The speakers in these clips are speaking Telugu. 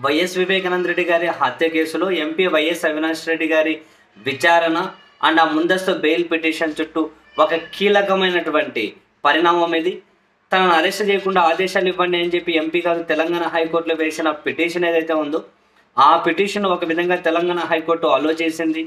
వైఎస్ వివేకానంద రెడ్డి గారి హత్య కేసులో ఎంపీ వైఎస్ అవినాష్ రెడ్డి గారి విచారణ అండ్ ఆ ముందస్తు బెయిల్ పిటిషన్ చుట్టూ ఒక కీలకమైనటువంటి పరిణామం ఇది తనను అరెస్ట్ చేయకుండా ఆదేశాలు ఇవ్వండి అని చెప్పి ఎంపీ గారు తెలంగాణ హైకోర్టులో వేసిన పిటిషన్ ఏదైతే ఉందో ఆ పిటిషన్ ఒక విధంగా తెలంగాణ హైకోర్టు అలో చేసింది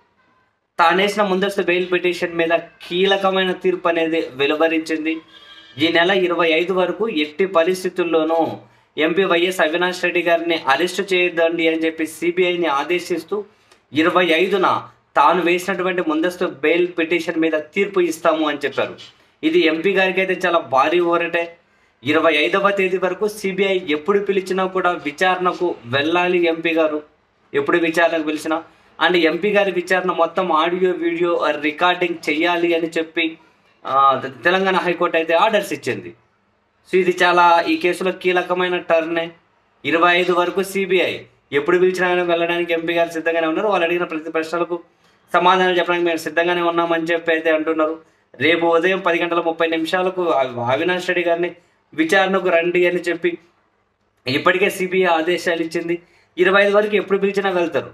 తానేసిన ముందస్తు బెయిల్ పిటిషన్ మీద కీలకమైన తీర్పు అనేది వెలువరించింది ఈ నెల ఇరవై ఐదు వరకు ఎట్టి పరిస్థితుల్లోనూ ఎంపీ వైఎస్ అవినాష్ రెడ్డి గారిని అరెస్ట్ చేయొద్దండి అని చెప్పి సిబిఐని ఆదేశిస్తూ ఇరవై ఐదున తాను వేసినటువంటి ముందస్తు బెయిల్ పిటిషన్ మీద తీర్పు ఇస్తాము అని చెప్పారు ఇది ఎంపీ గారికి అయితే చాలా భారీ ఊరటే ఇరవై ఐదవ తేదీ వరకు సిబిఐ ఎప్పుడు పిలిచినా కూడా విచారణకు వెళ్ళాలి ఎంపీ గారు ఎప్పుడు విచారణకు పిలిచినా అండ్ ఎంపీ గారి విచారణ మొత్తం ఆడియో వీడియో రికార్డింగ్ చేయాలి అని చెప్పి ఆ, తెలంగాణ హైకోర్టు అయితే ఆర్డర్స్ ఇచ్చింది సో ఇది చాలా ఈ కేసులో కీలకమైన టర్నే ఇరవై ఐదు వరకు సిబిఐ ఎప్పుడు పిలిచినా కానీ వెళ్ళడానికి ఎంపీ గారు సిద్ధంగానే ఉన్నారు వాళ్ళు అడిగిన ప్రతి ప్రశ్నలకు సమాధానం చెప్పడానికి మేము సిద్ధంగానే ఉన్నామని చెప్పి అయితే అంటున్నారు రేపు ఉదయం పది గంటల ముప్పై నిమిషాలకు అవి- అవినాష్ రెడ్డి గారిని విచారణకు రండి అని చెప్పి ఇప్పటికే సిబిఐ ఆదేశాలు ఇచ్చింది ఇరవై ఐదు వరకు ఎప్పుడు పిలిచినా వెళ్తారు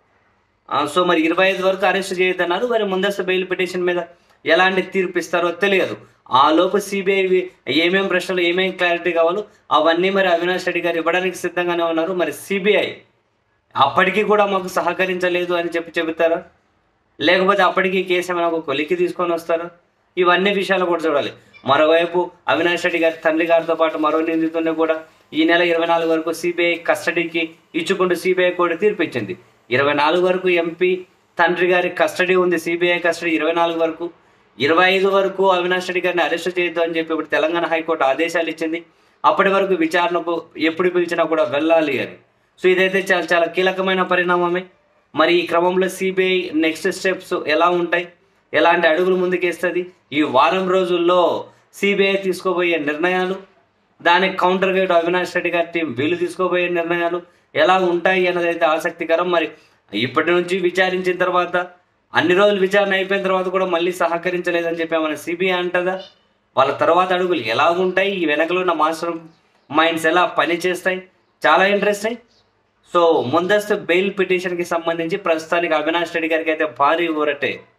ఆ, సో మరి ఇరవై ఐదు వరకు అరెస్ట్ చేయొద్దన్నారు మరి ముందస్తు బెయిల్ పిటిషన్ మీద ఎలాంటి తీర్పు ఇస్తారో తెలియదు ఆ లోపు సిబిఐ ఏమేం ప్రశ్నలు ఏమేం క్లారిటీ కావాలో అవన్నీ మరి అవినాష్ రెడ్డి గారు ఇవ్వడానికి సిద్ధంగానే ఉన్నారు మరి సిబిఐ అప్పటికి కూడా మాకు సహకరించలేదు అని చెప్పి చెబుతారా లేకపోతే అప్పటికి ఈ కేసు ఏమైనా ఒక కొలికి తీసుకొని వస్తారా ఇవన్నీ విషయాలు కూడా చూడాలి మరోవైపు అవినాష్ రెడ్డి గారి తండ్రి గారితో పాటు మరో నిందితుడిని కూడా ఈ నెల ఇరవై నాలుగు వరకు సిబిఐ కస్టడీకి ఇచ్చుకుంటూ సిబిఐ కూడా తీర్పు ఇచ్చింది ఇరవై నాలుగు వరకు ఎంపీ తండ్రి గారి కస్టడీ ఉంది సిబిఐ కస్టడీ ఇరవై నాలుగు వరకు ఇరవై ఐదు వరకు అవినాష్ రెడ్డి గారిని అరెస్ట్ చేయొద్దు అని చెప్పి ఇప్పుడు తెలంగాణ హైకోర్టు ఆదేశాలు ఇచ్చింది అప్పటి వరకు విచారణకు ఎప్పుడు పిలిచినా కూడా వెళ్ళాలి అని సో ఇదైతే చాలా చాలా కీలకమైన పరిణామమే మరి ఈ క్రమంలో సిబిఐ నెక్స్ట్ స్టెప్స్ ఎలా ఉంటాయి ఎలాంటి అడుగులు ముందుకేస్తుంది ఈ వారం రోజుల్లో సిబిఐ తీసుకోబోయే నిర్ణయాలు దానికి కౌంటర్ గేట్ అవినాష్ రెడ్డి గారి టీం వీళ్ళు తీసుకోబోయే నిర్ణయాలు ఎలా ఉంటాయి అన్నది అయితే ఆసక్తికరం మరి ఇప్పటి నుంచి విచారించిన తర్వాత అన్ని రోజులు విచారణ అయిపోయిన తర్వాత కూడా మళ్ళీ సహకరించలేదని చెప్పి మన సిబిఐ అంటదా వాళ్ళ తర్వాత అడుగులు ఎలా ఉంటాయి ఈ వెనకలో ఉన్న మాస్టర్ మైండ్స్ ఎలా పనిచేస్తాయి చాలా ఇంట్రెస్టింగ్ సో ముందస్తు బెయిల్ పిటిషన్కి సంబంధించి ప్రస్తుతానికి అవినాష్ రెడ్డి గారికి అయితే భారీ ఊరటే